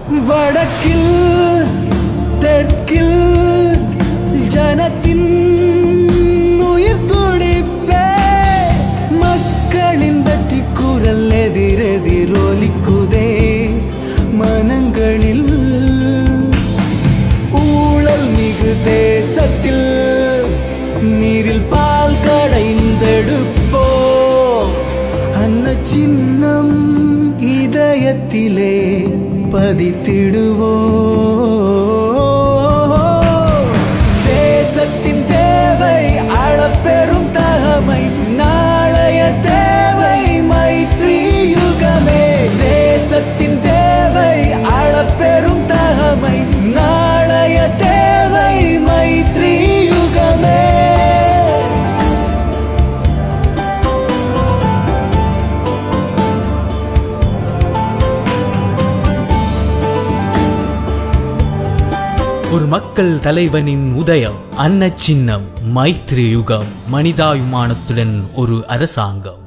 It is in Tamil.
வடக்கில் தெற்கில் ஜனத்தின் உயிர் துடிப்பே மக்களின் வெற்றி குரல் எதிரெதிரொலிக்குதே மனங்களில் ஊழல் மிகு தேசத்தில் நீரில் பால் கடைந்தெடுப்போ அன்ன சின்னம் இதயத்திலே பதித்திடுவோ தேசத்தின் தேவை அளப்பெரும் தகமை நாளைய தேவை மைத்ரி யுகமே தேசத்தின் தேவை அளப்பெரும் தகமை நாளைய தேவை மைத்ரி யுகமே ஒரு மக்கள் தலைவனின் உதயம் அன்ன சின்னம் மைத்ரி யுகம் மனிதாயுமானத்துடன் ஒரு அரசாங்கம்